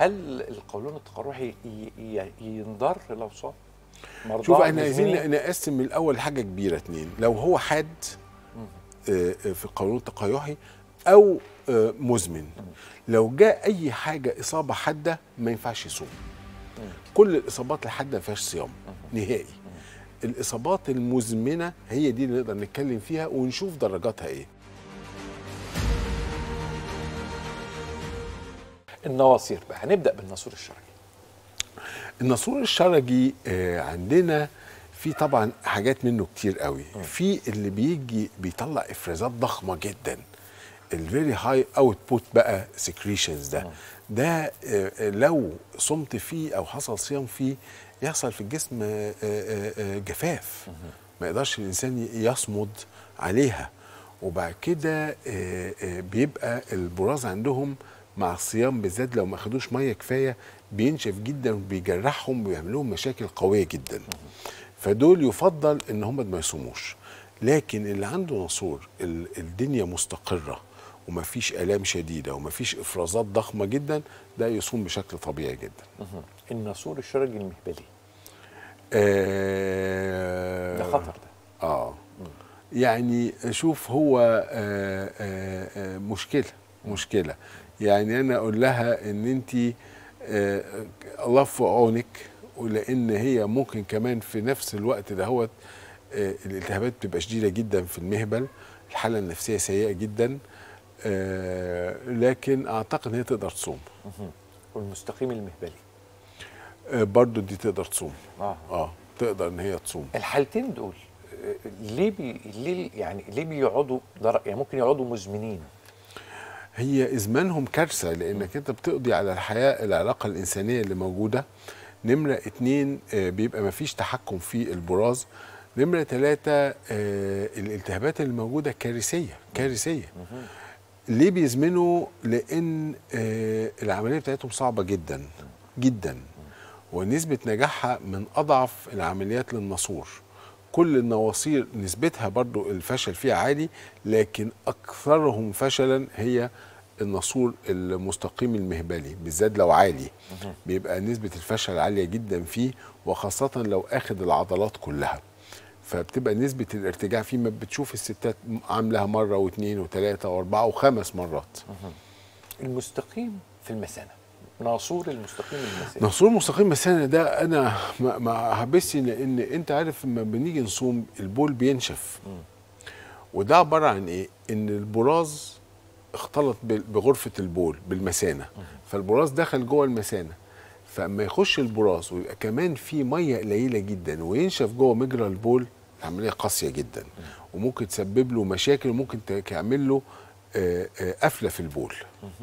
هل القولون التقرحي ي- ي- ينضر لو صام مرضى شوف احنا عايزين مزمنين؟ نقسم من الاول حاجه كبيره اتنين لو هو حاد آه، آه، في القولون التقيحي او آه، مزمن لو جاء اي حاجه اصابه حاده ما ينفعش يصوم كل الاصابات الحاده ما فيهاش صيام نهائي الاصابات المزمنه هي دي اللي نقدر نتكلم فيها ونشوف درجاتها ايه النواصير بقى هنبدا بالناسور الشرعي الناسور الشرجي آه، عندنا في طبعا حاجات منه كتير قوي في اللي بيجي بيطلع افرازات ضخمه جدا الفيري هاي اوتبوت بقى سكريشنز ده ده آه، آه، لو صمت فيه او حصل صيام فيه يحصل في الجسم آه، آه، آه، جفاف ما يقدرش الانسان يصمد عليها وبعد كده آه، آه، بيبقى البراز عندهم مع الصيام بالذات لو ما خدوش ميه كفايه بينشف جدا وبيجرحهم وبيعمل لهم مشاكل قويه جدا فدول يفضل ان هم ما يصوموش لكن اللي عنده ناسور ال- الدنيا مستقره ومفيش الام شديده ومفيش افرازات ضخمه جدا ده يصوم بشكل طبيعي جدا الناسور الشرجي المهبلي آه ده خطر ده اه يعني شوف هو آه آه آه مشكله مشكله يعني انا اقول لها ان انت آه الله في عونك ولان هي ممكن كمان في نفس الوقت دهوت آه الالتهابات بتبقى شديده جدا في المهبل الحاله النفسيه سيئه جدا آه لكن اعتقد ان هي تقدر تصوم والمستقيم المهبلي آه برضو دي تقدر تصوم اه اه تقدر ان هي تصوم الحالتين دول آه، ليه بي ليه يعني ليه بيقعدوا در... يعني ممكن يقعدوا مزمنين هي ازمانهم كارثه لانك انت بتقضي على الحياه العلاقه الانسانيه اللي موجوده نمره اتنين آه، بيبقى مفيش تحكم في البراز نمره ثلاثة آه، الالتهابات اللي موجودة كارثية كارثية ليه بيزمنوا لأن آه، العملية بتاعتهم صعبة جدا جدا ونسبة نجاحها من أضعف العمليات للناسور كل النواصير نسبتها برضو الفشل فيها عالي لكن أكثرهم فشلا هي الناسور المستقيم المهبلي بالذات لو عالي بيبقى نسبة الفشل عالية جدا فيه وخاصة لو أخذ العضلات كلها فبتبقى نسبة الارتجاع فيه ما بتشوف الستات عاملها مرة واثنين وثلاثة وأربعة وخمس مرات المستقيم في المثانه ناصور المستقيم المثانه نصور مستقيم مثلا ده انا ما ما حبسي لان انت عارف لما بنيجي نصوم البول بينشف وده عباره عن ايه ان البراز اختلط بال- بغرفه البول بالمثانه فالبراز دخل جوه المثانه فاما يخش البراز ويبقى كمان في ميه قليله جدا وينشف جوه مجرى البول عمليه قاسيه جدا وممكن تسبب له مشاكل وممكن تعمل له آه، آه، قفله في البول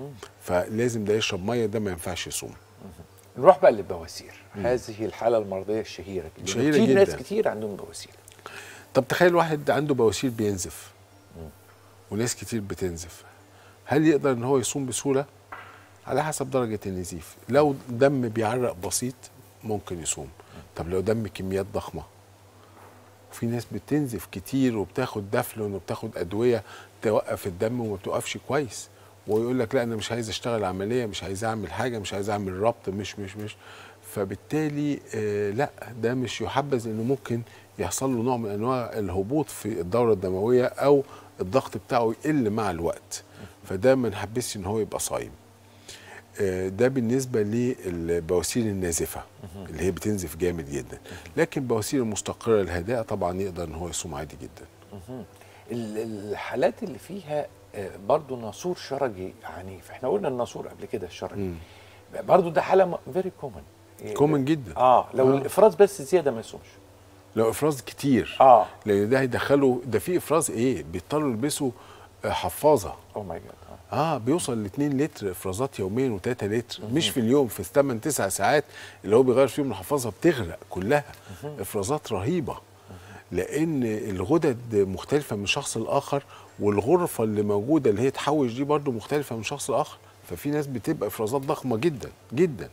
فلازم ده يشرب ميه ده ما ينفعش يصوم نروح بقى للبواسير هذه الحاله المرضيه الشهيره جدا شهيرة كتير ناس جداً. كتير عندهم بواسير طب تخيل واحد عنده بواسير بينزف وناس كتير بتنزف هل يقدر ان هو يصوم بسهوله على حسب درجه النزيف لو دم بيعرق بسيط ممكن يصوم طب لو دم كميات ضخمه في ناس بتنزف كتير وبتاخد دفلون وبتاخد ادويه توقف الدم وما بتوقفش كويس ويقول لك لا انا مش عايز اشتغل عمليه مش عايز اعمل حاجه مش عايز اعمل ربط مش مش مش فبالتالي آه لا ده مش يحبذ انه ممكن يحصل له نوع من انواع الهبوط في الدوره الدمويه او الضغط بتاعه يقل مع الوقت فده ما نحبسش ان هو يبقى صايم آه، ده بالنسبة للبواسير النازفة اللي هي بتنزف جامد جدا لكن بواسير المستقرة الهادئة طبعا يقدر ان هو يصوم عادي جدا ال- الحالات اللي فيها آه، برضو ناسور شرجي عنيف احنا قلنا الناسور قبل كده الشرجي برضو ده حاله فيري كومن كومن جدا اه لو آه. الافراز بس زياده ما يصومش لو افراز كتير اه لان ده هيدخلوا ده في افراز ايه بيضطروا يلبسوا آه، حفاظه او ماي جاد اه بيوصل ل 2 لتر افرازات يوميا و3 لتر مش في اليوم في 8 9 ساعات اللي هو بيغير فيهم الحفاظه بتغرق كلها افرازات رهيبه لان الغدد مختلفه من شخص لاخر والغرفه اللي موجوده اللي هي تحوش دي برضو مختلفه من شخص لاخر ففي ناس بتبقى افرازات ضخمه جدا جدا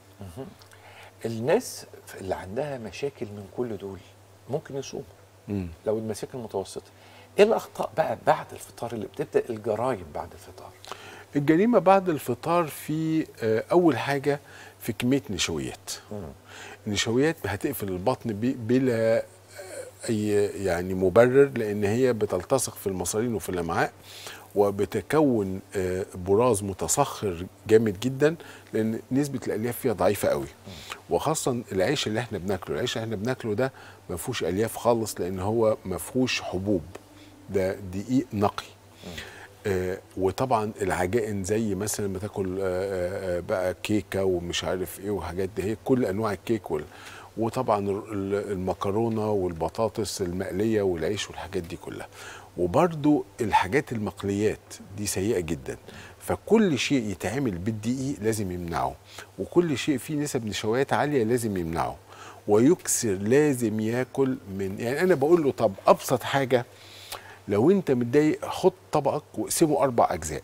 الناس اللي عندها مشاكل من كل دول ممكن يصوموا مم. لو المشاكل متوسطه ايه الاخطاء بقى بعد الفطار اللي بتبدا الجرايم بعد الفطار الجريمه بعد الفطار في آه، اول حاجه في كميه نشويات النشويات هتقفل البطن بي- بلا اي يعني مبرر لان هي بتلتصق في المصارين وفي الامعاء وبتكون آه، براز متصخر جامد جدا لان نسبه الالياف فيها ضعيفه قوي وخاصه العيش اللي احنا بناكله العيش اللي احنا بناكله ده ما فيهوش الياف خالص لان هو ما فيهوش حبوب ده دقيق نقي آه وطبعا العجائن زي مثلا لما تاكل آه آه آه، بقى كيكه ومش عارف ايه وحاجات دي هي كل انواع الكيك وال وطبعا ال- ال- المكرونه والبطاطس المقليه والعيش والحاجات دي كلها وبرضو الحاجات المقليات دي سيئه جدا فكل شيء يتعمل بالدقيق لازم يمنعه وكل شيء فيه نسب نشويات عاليه لازم يمنعه ويكسر لازم ياكل من يعني انا بقول له طب ابسط حاجه لو انت متضايق حط طبقك واقسمه اربع اجزاء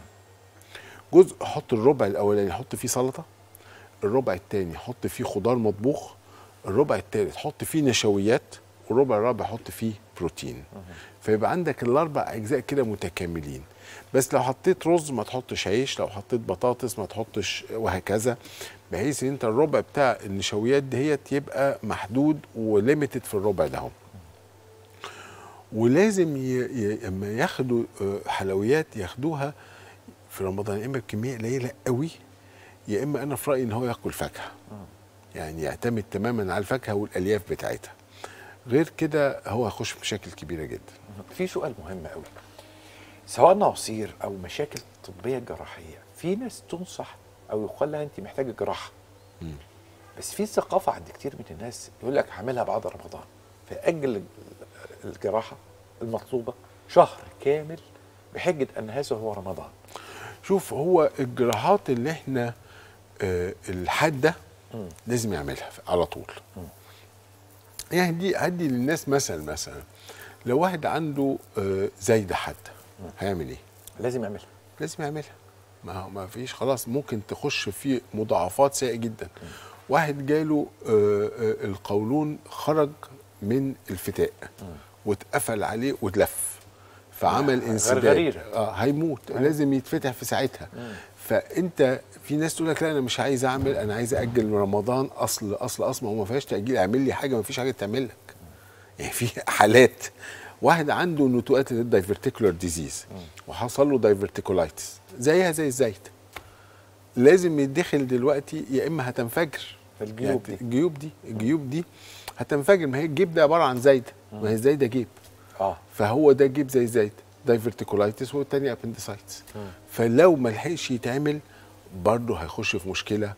جزء حط الربع الاولاني حط فيه سلطه الربع الثاني حط فيه خضار مطبوخ الربع الثالث حط فيه نشويات والربع الرابع حط فيه بروتين فيبقى عندك الاربع اجزاء كده متكاملين بس لو حطيت رز ما تحطش عيش لو حطيت بطاطس ما تحطش وهكذا بحيث ان انت الربع بتاع النشويات دهيت يبقى محدود وليميتد في الربع ده ولازم ي... ي... اما ياخدوا آه، حلويات ياخدوها في رمضان يا اما بكميه قليله قوي يا اما انا في رايي ان هو ياكل فاكهه يعني يعتمد تماما على الفاكهه والالياف بتاعتها غير كده هو هيخش في مشاكل كبيره جدا في سؤال مهم قوي سواء عصير او مشاكل طبيه جراحيه في ناس تنصح او يقال لها انت محتاجه جراحه مم. بس في ثقافه عند كتير من الناس يقول لك هعملها بعد رمضان فاجل الجراحه المطلوبه شهر كامل بحجه ان هذا هو رمضان شوف هو الجراحات اللي احنا آه الحاده مم. لازم يعملها على طول يعني دي هدي للناس مثلا مثلا لو واحد عنده آه زايده حاده هيعمل ايه؟ لازم يعملها لازم يعملها ما هو ما فيش خلاص ممكن تخش في مضاعفات سيئه جدا واحد جاله آه، آه، القولون خرج من الفتاء واتقفل عليه واتلف فعمل آه، انسداد غرغريرة. اه هيموت لازم يتفتح في ساعتها فانت في ناس تقول لك لا انا مش عايز اعمل انا عايز اجل رمضان اصل اصل اصل ما هو ما فيهاش تاجيل اعمل لي حاجه ما فيش حاجه تعمل لك يعني في حالات واحد عنده نتوءات الدايفرتيكولار ديزيز وحصل له دايفرتيكولايتس زيها زي الزيت لازم يدخل دلوقتي يا اما هتنفجر الجيوب يعني دي. الجيوب دي الجيوب دي هتنفجر ما هي الجيب ده عباره عن زايده ما هي الزايده جيب اه فهو ده جيب زي زايد دايفرتيكولايتس والتاني ابندسايتس فلو ما لحقش يتعمل برضه هيخش في مشكله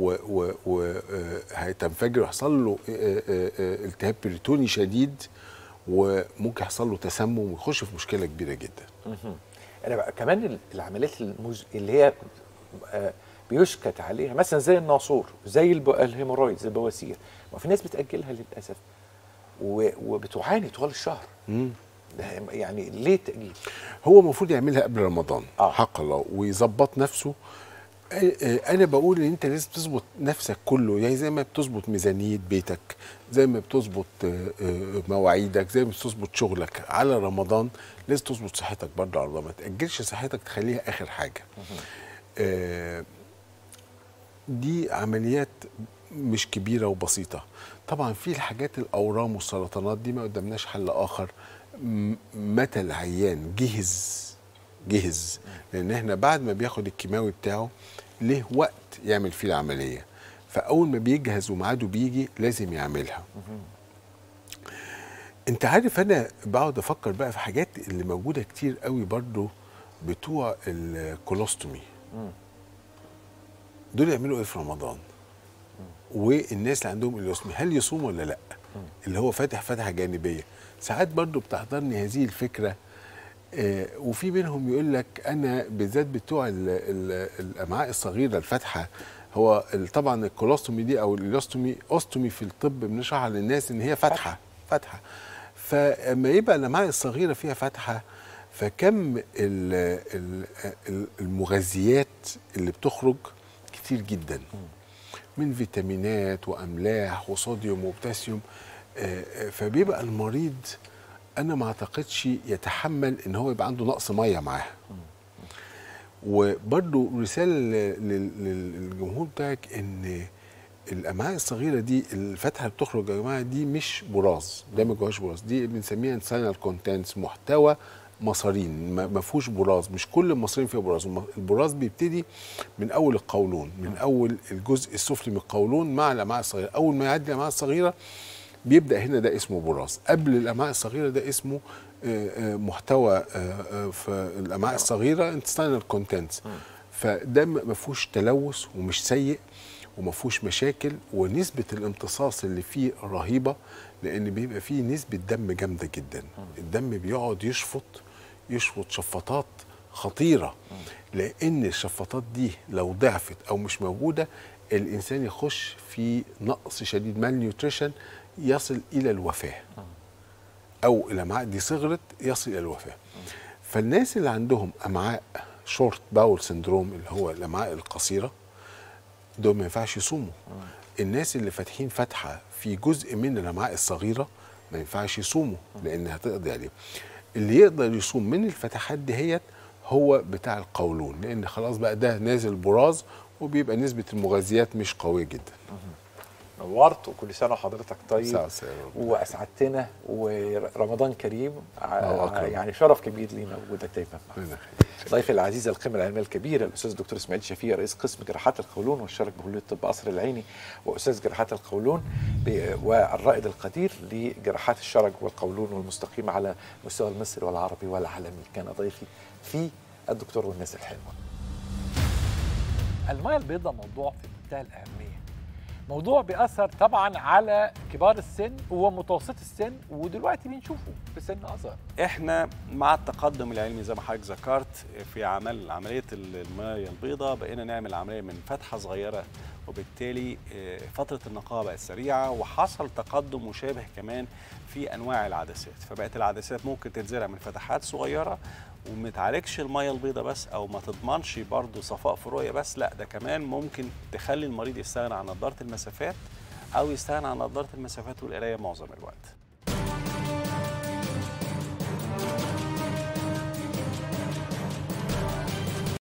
وهيتنفجر ويحصل له آه، آه، آه، التهاب بريتوني شديد وممكن يحصل له تسمم ويخش في مشكله كبيره جدا مهم. انا بقى كمان ال- العمليات المز... اللي هي آه، بيسكت عليها مثلا زي الناصور زي الب... الهيمورويدز البواسير ما في ناس بتاجلها للاسف و... وبتعاني طوال الشهر ده يعني ليه التاجيل هو المفروض يعملها قبل رمضان آه. حق الله ويظبط نفسه آه، آه، انا بقول ان انت لازم تظبط نفسك كله يعني زي ما بتظبط ميزانيه بيتك زي ما بتظبط آه، آه، مواعيدك زي ما بتظبط شغلك على رمضان لازم تظبط صحتك برضه على رمضان ما تاجلش صحتك تخليها اخر حاجه آه، دي عمليات مش كبيره وبسيطه طبعا في الحاجات الاورام والسرطانات دي ما قدامناش حل اخر م- متى العيان جهز جهز لان احنا بعد ما بياخد الكيماوي بتاعه ليه وقت يعمل فيه العمليه فاول ما بيجهز وميعاده بيجي لازم يعملها انت عارف انا بقعد افكر بقى في حاجات اللي موجوده كتير قوي برضو بتوع الكولوستومي دول يعملوا ايه في رمضان والناس اللي عندهم اليوسمي هل يصوم ولا لا اللي هو فاتح فتحه جانبيه ساعات برضو بتحضرني هذه الفكره آه وفي منهم يقول لك انا بالذات بتوع ال ال الامعاء الصغيره الفاتحه هو ال- طبعا الكولوستومي دي او اليوستومي اوستومي في الطب بنشرحها للناس ان هي فاتحه فاتحه فلما يبقى الامعاء الصغيره فيها فاتحه فكم ال- ال- ال- المغذيات اللي بتخرج كتير جدا من فيتامينات واملاح وصوديوم وبوتاسيوم آه، آه، فبيبقى المريض انا ما اعتقدش يتحمل ان هو يبقى عنده نقص ميه معاه وبرضو رساله ل- لل- لل- للجمهور بتاعك ان الامعاء الصغيره دي الفتحه اللي بتخرج يا جماعه دي مش براز ده ما جواش براز دي بنسميها انسانال كونتنتس محتوى مصارين ما ما فيهوش براز مش كل المصارين فيها براز الم- البراز بيبتدي من اول القولون من اول الجزء السفلي من القولون مع الامعاء الصغيره اول ما يعدي الامعاء الصغيره بيبدا هنا ده اسمه براز قبل الامعاء الصغيره ده اسمه آه، آه، محتوى آه، آه، في الامعاء الصغيره انتستينال كونتنتس فده ما ما فيهوش تلوث ومش سيء وما فيهوش مشاكل ونسبه الامتصاص اللي فيه رهيبه لان بيبقى فيه نسبه دم جامده جدا الدم بيقعد يشفط يشفط شفطات خطيره لان الشفطات دي لو ضعفت او مش موجوده الانسان يخش في نقص شديد مال نيوتريشن يصل الى الوفاه او الامعاء دي صغرت يصل الى الوفاه فالناس اللي عندهم امعاء شورت باول سندروم اللي هو الامعاء القصيره دول ما ينفعش يصوموا الناس اللي فاتحين فتحه في جزء من الامعاء الصغيره ما ينفعش يصوموا لان هتقضي عليهم اللي يقدر يصوم من الفتحات دهيت هو بتاع القولون لان خلاص بقى ده نازل براز وبيبقى نسبه المغذيات مش قويه جدا نورت وكل سنه وحضرتك طيب ساعة ساعة. واسعدتنا ورمضان كريم ع- الله أكرم. يعني شرف كبير لينا وجودك دايما معنا ربنا يخليك. ضيفي العزيز القيمة العلمية الكبيرة الأستاذ الدكتور إسماعيل شفيع رئيس قسم جراحات القولون والشرك بكلية الطب قصر العيني وأستاذ جراحات القولون ب- والرائد القدير لجراحات الشرج والقولون والمستقيم على مستوى المصري والعربي والعالمي كان ضيفي في الدكتور والناس الحلوة المياه البيضاء موضوع في منتهى الأهمية موضوع بيأثر طبعا على كبار السن ومتوسط السن ودلوقتي بنشوفه في سن أصغر احنا مع التقدم العلمي زي ما حضرتك ذكرت في عمل عمليه المياه البيضاء بقينا نعمل عمليه من فتحه صغيره وبالتالي آه، فتره النقاهه بقت سريعه وحصل تقدم مشابه كمان في انواع العدسات فبقت العدسات ممكن تتزرع من فتحات صغيره وما تعالجش الميه البيضاء بس او ما تضمنش برضه صفاء في الرؤيه بس لا ده كمان ممكن تخلي المريض يستغنى عن نظاره المسافات او يستغنى عن نظاره المسافات والقرايه معظم الوقت